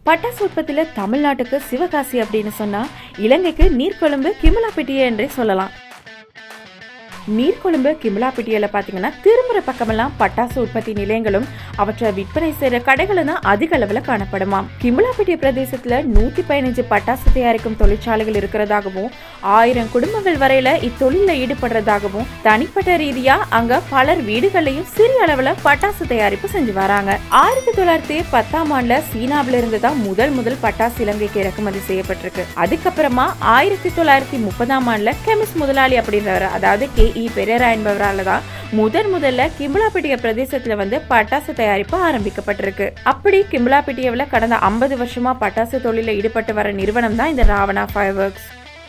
பட்டாசு உற்பத்தியில தமிழ்நாட்டுக்கு சிவகாசி அப்படின்னு சொன்னா இலங்கைக்கு நீர்கொழும்பு கிமலாப்பட்டியை என்றே சொல்லலாம் நீர்கொழும்பு கிமலாப்பட்டியில பாத்தீங்கன்னா திரும்புற பக்கமெல்லாம் பட்டாசு உற்பத்தி நிலையங்களும் அவற்றை விற்பனை செய்யற கடைகளும் தான் அதிக அளவுல காணப்படுமாம் கிமலாப்பட்டிய பிரதேசத்துல நூத்தி பதினஞ்சு பட்டாசு தயாரிக்கும் தொழிற்சாலைகள் இருக்கிறதாகவும் ஆயிரம் குடும்பங்கள் வரையில இத்தொழில ஈடுபடுறதாகவும் தனிப்பட்ட ரீதியா அங்க பலர் வீடுகள்லயும் சிறிய அளவுல பட்டாசு தயாரிப்பு செஞ்சு வராங்க ஆயிரத்தி தொள்ளாயிரத்தி பத்தாம் ஆண்டுல சீனாவில இருந்து தான் முதல் முதல் பட்டாசு இலங்கைக்கு இறக்குமதி செய்யப்பட்டிருக்கு அதுக்கப்புறமா ஆயிரத்தி தொள்ளாயிரத்தி முப்பதாம் ஆண்டுல கெமிஸ் முதலாளி அப்படின்றவர் அதாவது கே இ பெரேரா என்பவரால தான் முதன் முதல்ல கிம்பலாப்பட்டிய பிரதேசத்துல வந்து பட்டாசு தயாரிப்பு ஆரம்பிக்கப்பட்டிருக்கு அப்படி கிம்பலாப்பட்டியவில் கடந்த ஐம்பது வருஷமா பட்டாசு தொழில ஈடுபட்டு வர நிறுவனம் தான் இந்த ராவணா ஃபயர் ஒர்க்ஸ்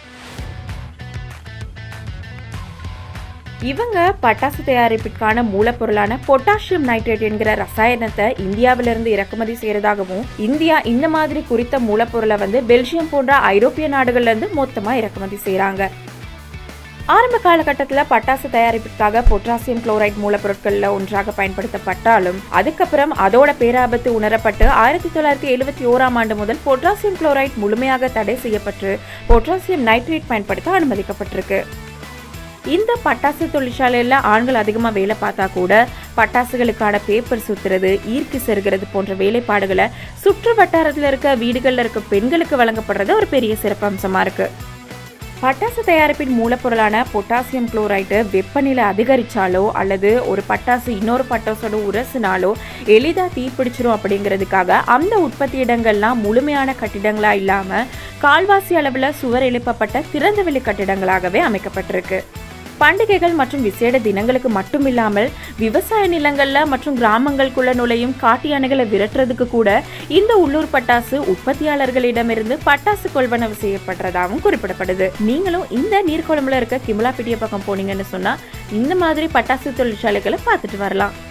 இவங்க பட்டாசு தயாரிப்பிற்கான மூலப்பொருளான பொட்டாசியம் நைட்ரேட் என்கிற ரசாயனத்தை இந்தியாவிலிருந்து இறக்குமதி செய்யறதாகவும் இந்தியா இந்த மாதிரி குறித்த மூலப்பொருளை வந்து பெல்ஜியம் போன்ற ஐரோப்பிய நாடுகள்ல இருந்து மொத்தமா இறக்குமதி செய்யறாங்க ஆரம்ப காலகட்டத்தில் பட்டாசு தயாரிப்பிற்காக பொட்டாசியம் குளோரைட் மூலப்பொருட்களில் ஒன்றாக பயன்படுத்தப்பட்டாலும் அதுக்கப்புறம் அதோட பேராபத்து உணரப்பட்டு ஆயிரத்தி தொள்ளாயிரத்தி எழுபத்தி ஓராம் ஆண்டு முதல் பொட்டாசியம் குளோரைட் முழுமையாக தடை செய்யப்பட்டு பொட்டாசியம் நைட்ரேட் பயன்படுத்த அனுமதிக்கப்பட்டிருக்கு இந்த பட்டாசு தொழிற்சாலையில் ஆண்கள் அதிகமாக வேலை பார்த்தா கூட பட்டாசுகளுக்கான பேப்பர் சுத்துறது ஈர்க்கு செருகிறது போன்ற வேலைப்பாடுகளை சுற்று வட்டாரத்தில் இருக்க வீடுகளில் இருக்க பெண்களுக்கு வழங்கப்படுறது ஒரு பெரிய சிறப்பம்சமாக இருக்கு பட்டாசு தயாரிப்பின் மூலப்பொருளான பொட்டாசியம் குளோரைடு வெப்பநிலை அதிகரிச்சாலோ அல்லது ஒரு பட்டாசு இன்னொரு பட்டாசோட உரசினாலோ எளிதாக தீப்பிடிச்சிரும் அப்படிங்கிறதுக்காக அந்த உற்பத்தி இடங்கள்லாம் முழுமையான கட்டிடங்களா இல்லாம கால்வாசி அளவில் சுவர் எழுப்பப்பட்ட திறந்தவெளி கட்டிடங்களாகவே அமைக்கப்பட்டிருக்கு பண்டிகைகள் மற்றும் விசேட தினங்களுக்கு மட்டும் இல்லாமல் விவசாய நிலங்கள்ல மற்றும் கிராமங்களுக்குள்ள நுழையும் காட்டு யானைகளை விரட்டுறதுக்கு கூட இந்த உள்ளூர் பட்டாசு உற்பத்தியாளர்களிடமிருந்து பட்டாசு கொள்வனவு செய்யப்படுறதாகவும் குறிப்பிடப்படுது நீங்களும் இந்த நீர்க்குழம்புல இருக்க கிமலாப்பிட்டிய பக்கம் போனீங்கன்னு சொன்னா இந்த மாதிரி பட்டாசு தொழிற்சாலைகளை பார்த்துட்டு வரலாம்